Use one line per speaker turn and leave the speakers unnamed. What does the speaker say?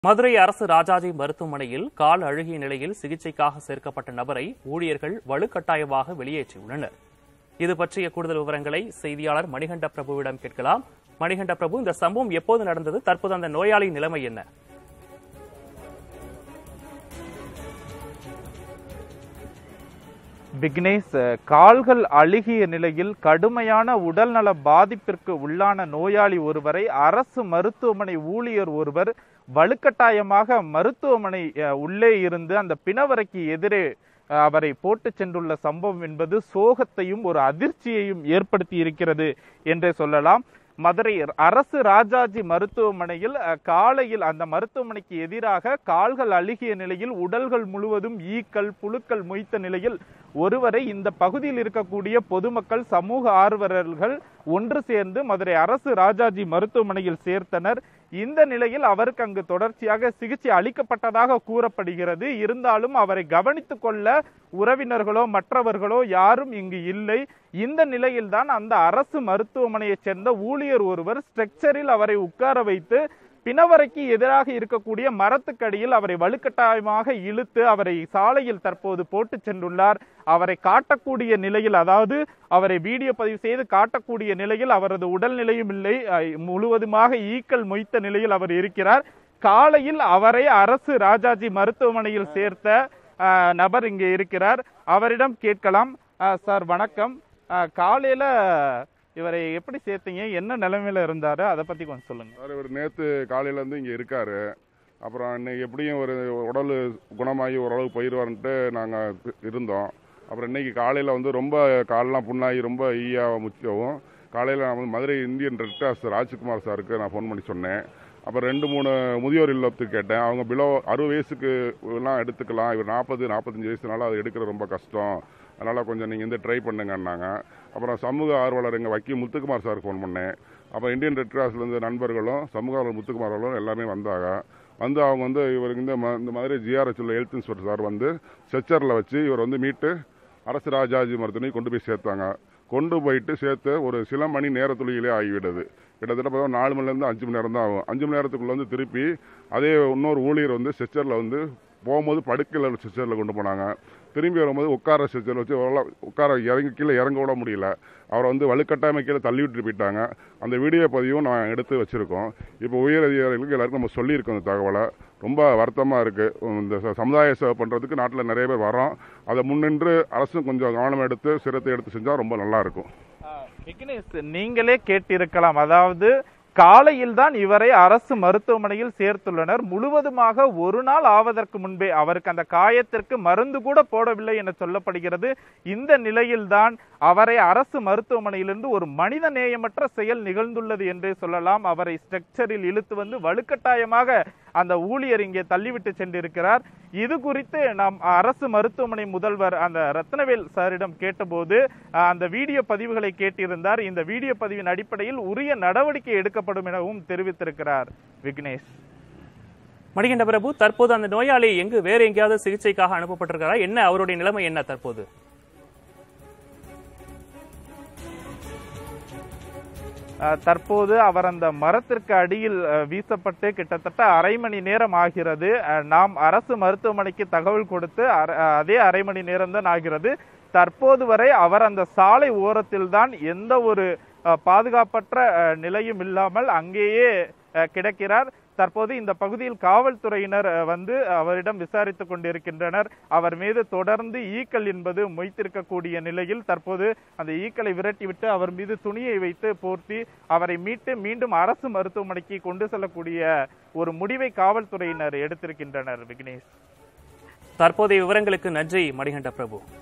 மதுரை அரசு ராஜாஜி மருத்துவமனையில் கால் அழுகிய நிலையில் சிகிச்சைக்காக சேர்க்கப்பட்ட நபரை ஊழியர்கள் வலுக்கட்டாயமாக வெளியேற்றியுள்ளனர் இது பற்றிய கூடுதல் விவரங்களை செய்தியாளர் மணிகண்ட பிரபுவிடம் கேட்கலாம் மணிகண்ட பிரபு இந்த சம்பவம் எப்போது நடந்தது தற்போது அந்த நோயாளியின் நிலைமை என்ன
விக்னேஷ் கால்கள் அழுகிய நிலையில் கடுமையான உடல்நல பாதிப்பிற்கு உள்ளான நோயாளி ஒருவரை அரசு மருத்துவமனை ஊழியர் ஒருவர் வலுக்கட்டாயமாக மருத்துவமனை அஹ், உள்ளே இருந்து அந்த பிணவரைக்கு எதிரே அஹ், அவரை போட்டு சென்றுள்ள சம்பவம் என்பது சோகத்தையும் ஒரு அதிர்ச்சியையும் ஏற்படுத்தி இருக்கிறது என்றே சொல்லலாம் மதுரை அரசு ராஜாஜி மருத்துவமனையில் அஹ், காலையில் அந்த மருத்துவமனைக்கு எதிராக கால்கள் அழுகிய நிலையில் உடல்கள் முழுவதும் ஈக்கள் புழுக்கள் மொய்த்த நிலையில் ஒருவரை இந்த பகுதியில் இருக்கக்கூடிய பொதுமக்கள் சமூக ஆர்வலர்கள் ஒன்று சேர்ந்து மதுரை அரசு ராஜாஜி மருத்துவமனையில் சேர்த்தனர் இந்த நிலையில் அவருக்கு அங்கு தொடர்ச்சியாக சிகிச்சை அளிக்கப்பட்டதாக கூறப்படுகிறது இருந்தாலும் அவரை கவனித்துக் கொள்ள உறவினர்களோ மற்றவர்களோ யாரும் இங்கு இல்லை இந்த நிலையில்தான் அந்த அரசு மருத்துவமனையைச் சேர்ந்த ஊழியர் ஒருவர் ஸ்ட்ரக்சரில் அவரை உட்கார வைத்து பிணவரைக்கு எதிராக இருக்கக்கூடிய மரத்துக்கடியில் அவரை வலுக்கட்டாயமாக இழுத்து அவரை சாலையில் தற்போது போட்டு சென்றுள்ளார் அவரை காட்டக்கூடிய நிலையில் அதாவது அவரை வீடியோ பதிவு செய்து காட்டக்கூடிய நிலையில் அவரது உடல்நிலையும் இல்லை அஹ், முழுவதுமாக ஈக்கள் மொய்த்த நிலையில் அவர் இருக்கிறார் காலையில் அவரை அரசு ராஜாஜி மருத்துவமனையில் சேர்த்த அஹ், நபர் இங்கே இருக்கிறார் அவரிடம் கேட்கலாம் அஹ், சார் வணக்கம் அஹ், காலையில இவரை எப்படி சேர்த்தீங்க என்ன நிலைமையில இருந்தாரு அதை பத்தி கொஞ்சம் சொல்லுங்க
சார் இவர் நேற்று காலையிலேருந்து இங்கே இருக்கார் அப்புறம் இன்னைக்கு எப்படியும் ஒரு உடல் குணமாகி ஓரளவு போயிடுவார்ன்ட்டு நாங்கள் இருந்தோம் அப்புறம் இன்னைக்கு காலையில் வந்து ரொம்ப காலெலாம் புண்ணாகி ரொம்ப ஈயாக முச்சவும் காலையில் நான் வந்து Madurai Indian red cross Rajkumar சாருக்கு நான் ஃபோன் பண்ணி சொன்னேன் அப்புறம் ரெண்டு மூணு முதியோர் இல்லத்துக்கு கேட்டேன் அவங்க பிலோ அறுபது வயசுக்கு எல்லாம் எடுத்துக்கலாம் இவர் நாற்பது நாற்பத்தஞ்சு வயசுனால அது எடுக்கிறது ரொம்ப கஷ்டம் அதனால் கொஞ்சம் நீங்கள் வந்து ட்ரை பண்ணுங்கன்னாங்க அப்புறம் சமூக ஆர்வலர் எங்கள் வக்கீல் முத்துக்குமார் சாருக்கு ஃபோன் பண்ணேன் அப்புறம் இந்தியன் ரெட் கிராஸ்லேருந்து நண்பர்களும் சமூக ஆர்வலர் முத்துக்குமார் அவர்களும் எல்லாமே வந்தாங்க வந்து அவங்க வந்து இவருக்கு இந்த ம- இந்த மாதிரி ஜிஆர்எச் உள்ள ஹெல்த் இன்ஸ்பெக்டர் சார் வந்து ஸ்ட்ரெச்சரில் வச்சு இவர் வந்து மீட்டு அரசு ராஜாஜி மருத்துவமனை கொண்டு போய் சேர்த்தாங்க கொண்டு போயிட்டு சேர்த்து ஒரு சில மணி நேரத்துளியிலே ஆகிவிடுது கிட்டத்தட்ட பார்த்தா நாலு மணிலேருந்து அஞ்சு மணி நேரம் தான் ஆகும் அஞ்சு மணி நேரத்துக்குள்ள வந்து திருப்பி அதே இன்னொரு ஊழியர் வந்து ஸ்ட்ரெச்சரில் வந்து போகும்போது படுக்கையில் ஸ்ட்ரெச்சரில் கொண்டு போனாங்க திரும்பி வரும்போது உட்கார ஸ்ட்ரெச்சர் வச்சு ஓரளவு உட்கார இறங்கி கீழே இறங்க விட முடியல அவரை வந்து வலுக்கட்டாயமாக கீழே தள்ளி விட்டு போயிட்டாங்க அந்த வீடியோ பதிவும் நான் எடுத்து வச்சுருக்கோம் இப்போ உயர் அதிகாரிகளுக்கு எல்லாருக்கும் நம்ம சொல்லியிருக்கோம் இந்த தகவலை ரொம்ப வருத்தமாக இருக்குது இந்த ச- சமுதாய சேவை பண்ணுறதுக்கு நாட்டில் நிறைய பேர் வரோம் அதை முன்னின்று அரசும் கொஞ்சம் கவனம் எடுத்து சிரத்தை எடுத்து செஞ்சால் ரொம்ப நல்லாயிருக்கும்
விக்னேஷ் நீங்களே கேட்டிருக்கலாம் அதாவது காலையில் தான் இவரை அரசு மருத்துவமனையில் சேர்த்துள்ளனர் முழுவதுமாக ஒரு நாள் ஆவதற்கு முன்பே அவருக்கு அந்த காயத்திற்கு மருந்து கூட போடவில்லை என சொல்லப்படுகிறது இந்த நிலையில்தான் அவரை அரசு மருத்துவமனையிலிருந்து ஒரு மனித நேயமற்ற செயல் நிகழ்ந்துள்ளது என்றே சொல்லலாம் அவரை ஸ்ட்ரக்சரில் இழுத்து வந்து வலுக்கட்டாயமாக அந்த ஊழியர் இங்கே தள்ளிவிட்டு சென்றிருக்கிறார் இது குறித்து நாம் அரசு மருத்துவமனை முதல்வர் அந்த ரத்னவேல் சாரிடம் கேட்டபோது அஹ், அந்த வீடியோ பதிவுகளை கேட்டிருந்தார் இந்த வீடியோ பதிவின் அடிப்படையில் உரிய நடவடிக்கை எடுக்கப்படும் எனவும் தெரிவித்திருக்கிறார் விக்னேஷ்
மணிகண்ட பிரபு தற்போது அந்த நோயாளி எங்கு வேறு எங்கேயாவது சிகிச்சைக்காக அனுப்பப்பட்டிருக்காரா என்ன அவருடைய நிலைமை என்ன தற்போது
அஹ், தற்போது அவர் அந்த மரத்திற்கு அடியில் அஹ், வீசப்பட்டு கிட்டத்தட்ட அரை மணி நேரம் ஆகிறது அஹ், நாம் அரசு மருத்துவமனைக்கு தகவல் கொடுத்து அர- அஹ், அதே அரை மணி நேரம் தான் ஆகிறது தற்போது வரை அவர் அந்த சாலை ஓரத்தில் தான் எந்த ஒரு அஹ், பாதுகாப்பற்ற அஹ், நிலையும் இல்லாமல் அங்கேயே அஹ், கிடக்கிறார் தற்போது இந்த பகுதியில் காவல்துறையினர் அஹ், வந்து அவரிடம் விசாரித்துக் கொண்டிருக்கின்றனர் அவர் மீது தொடர்ந்து ஈக்கள் என்பது மொய்த்திருக்கக்கூடிய நிலையில் தற்போது அந்த ஈக்களை விரட்டிவிட்டு அவர் மீது துணியை வைத்து போர்த்தி அவரை மீட்டு மீண்டும் அரசு மருத்துவமனைக்கு கொண்டு செல்லக்கூடிய ஒரு முடிவை காவல்துறையினர் எடுத்திருக்கின்றனர் விக்னேஷ்
தற்போதைய விவரங்களுக்கு நன்றி மணிகண்ட பிரபு